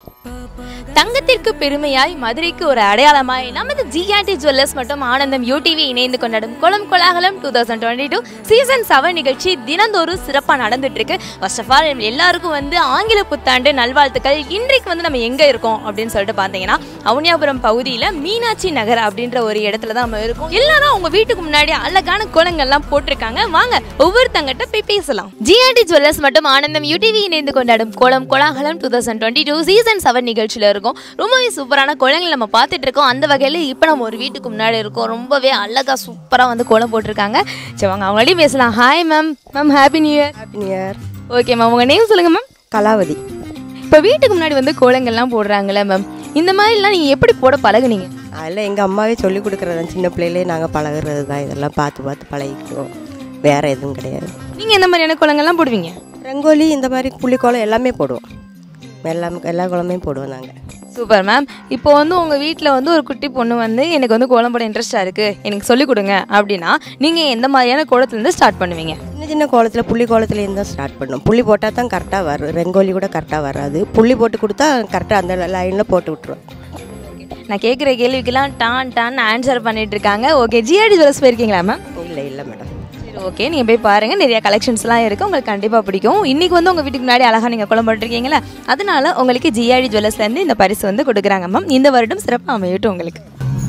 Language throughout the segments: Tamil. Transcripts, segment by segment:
தங்கத்திற்கு பெருமையாய் மதுரைக்கு ஒரு அடையாளமாய் நமது ஜிஆர்டி ஜுவல்லர்ஸ் மற்றும் ஆனந்தம் யூடிவி இணைந்து கொண்டாடும் குளம் கோலாகலம் two thousand twenty two season seven நிகழ்ச்சி தினந்தோறும் சிறப்பாக நடந்துட்டு இருக்கு ஃபர்ஸ்ட் ஆஃப் ஆல் எல்லாருக்கும் வந்து ஆங்கில புத்தாண்டு நல்வாழ்த்துக்கள் இன்றைக்கு வந்து நம்ம எங்கே இருக்கோம் அப்படின்னு சொல்லிட்டு பார்த்தீங்கன்னா அவனியாபுரம் பகுதியில் மீனாட்சி நகர் அப்படின்ற ஒரு இடத்துல தான் நம்ம இருக்கோம் எல்லாரும் அவங்க வீட்டுக்கு முன்னாடி அழகான கோலங்கள்லாம் போட்டிருக்காங்க வாங்க ஒவ்வொருத்தங்கிட்ட போய் பேசலாம் ஜிஆர்டி ஜுவல்லர்ஸ் மற்றும் ஆனந்தம் யூடிவி இணைந்து கொண்டாடும் கோலம் கோலாகலம் two thousand twenty two season seven நிகழ்ச்சியில் இருக்கும் ரொம்பவே சூப்பரான கோலங்கள் நம்ம பார்த்துட்டு இருக்கோம் அந்த வகையில் இப்போ நம்ம ஒரு வீட்டுக்கு முன்னாடி இருக்கோம் ரொம்பவே அழகாக சூப்பராக வந்து கோலம் போட்டிருக்காங்க சரி வாங்க அவங்களையும் பேசலாம் hi ma'am ma'am happy new year happy new year okay ma'am உங்கள் நேம் சொல்லுங்கள் மேம் கலாவதி இப்போ வீட்டுக்கு முன்னாடி வந்து கோலங்கள்லாம் போடுறாங்களே மேம் இந்த மாதிரிலாம் நீங்கள் எப்படி போட பழகுனீங்க அதில் எங்கள் அம்மாவே சொல்லி கொடுக்குறது தான் சின்ன பிள்ளையிலே நாங்கள் பழகுறது தான் இதெல்லாம் பார்த்து பார்த்து பழகிக்கிறோம் வேறு எதுவும் கிடையாது நீங்கள் எந்த மாதிரியான கோலங்கள்லாம் போடுவீங்க ரங்கோலி இந்த மாதிரி புள்ளிக்கோலம் எல்லாமே போடுவோம் எல்லாம் எல்லா கோலமே போடுவோம் நாங்கள் சூப்பர் மேம் இப்போ வந்து உங்கள் வீட்டில் வந்து ஒரு குட்டி பொண்ணு வந்து எனக்கு வந்து கோலம் போட இன்ட்ரெஸ்ட்டாக இருக்குது எனக்கு சொல்லிக் கொடுங்க அப்படின்னா நீங்கள் எந்த மாதிரியான கோலத்துலேருந்து ஸ்டார்ட் பண்ணுவீங்க சின்ன சின்ன கோலத்தில் புள்ளி கோலத்துலேருந்து தான் ஸ்டார்ட் பண்ணோம் புள்ளி போட்டால் தான் கரெக்டாக வரும் ரங்கோலி கூட கரெக்டாக வராது புள்ளி போட்டு கொடுத்தா கரெக்டாக அந்த லைனில் போட்டு விட்ருவோம் நான் கேட்குற கேள்விக்கெல்லாம் டான் டான் ஆன்சர் பண்ணிட்டு இருக்காங்க ஓகே ஜிஆர்டி ஜுவல்ஸ் போயிருக்கீங்களா மேம் இல்லை இல்லை மேடம் சரி ஓகே நீங்கள் போய் பாருங்கள் நிறைய கலெக்ஷன்ஸ்லாம் இருக்குது உங்களுக்கு கண்டிப்பாக பிடிக்கும் இன்றைக்கி வந்து உங்கள் வீட்டுக்கு முன்னாடி அழகாக நீங்கள் குளம் போட்டிருக்கீங்களா அதனால உங்களுக்கு ஜிஆர்டி ஜுவல்லர்ஸ்லேருந்து இந்த பரிசு வந்து கொடுக்குறாங்க மேம் இந்த வருடம் சிறப்பாக அமையட்டும் உங்களுக்கு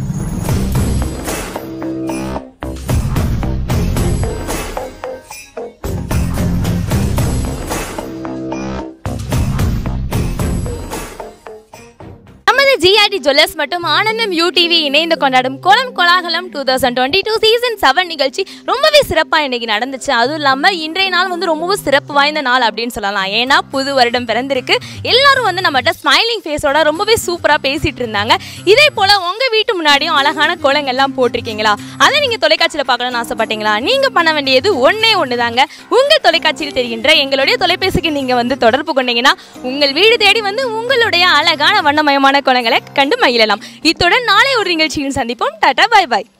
நமது ஜிஆர்டி ஜுவல்லர்ஸ் மற்றும் ஆனந்தம் யூடிவி இணைந்து கொண்டாடும் கோலம் கோலாகலம் two thousand twenty two season seven நிகழ்ச்சி ரொம்பவே சிறப்பாக இன்னைக்கு நடந்துச்சு அதுவும் இல்லாமல் இன்றைய நாள் வந்து ரொம்பவும் சிறப்பு வாய்ந்த நாள் அப்படின்னு சொல்லலாம் ஏன்னா புது வருடம் பிறந்திருக்கு எல்லாரும் வந்து நம்மகிட்ட ஸ்மைலிங் ஃபேஸோட ரொம்பவே சூப்பராக பேசிட்டு இருந்தாங்க இதே போல் உங்கள் வீட்டு முன்னாடியும் அழகான கோலங்கள்லாம் போட்டிருக்கீங்களா அதை நீங்கள் தொலைக்காட்சியில் பார்க்கணும்னு ஆசைப்பட்டீங்களா நீங்கள் பண்ண வேண்டியது ஒன்றே ஒன்று தாங்க உங்கள் தொலைக்காட்சியில் தெரிகின்ற எங்களுடைய தொலைபேசிக்கு நீங்கள் வந்து தொடர்பு கொண்டீங்கன்னா உங்கள் வீடு தேடி வந்து உங்களுடைய அழகான வண்ணமயமான கோலங்களை கண்டு மகிழலாம் இத்துடன் நாளை ஒரு நிகழ்ச்சியில் சந்திப்போம் டாடா பை பாய்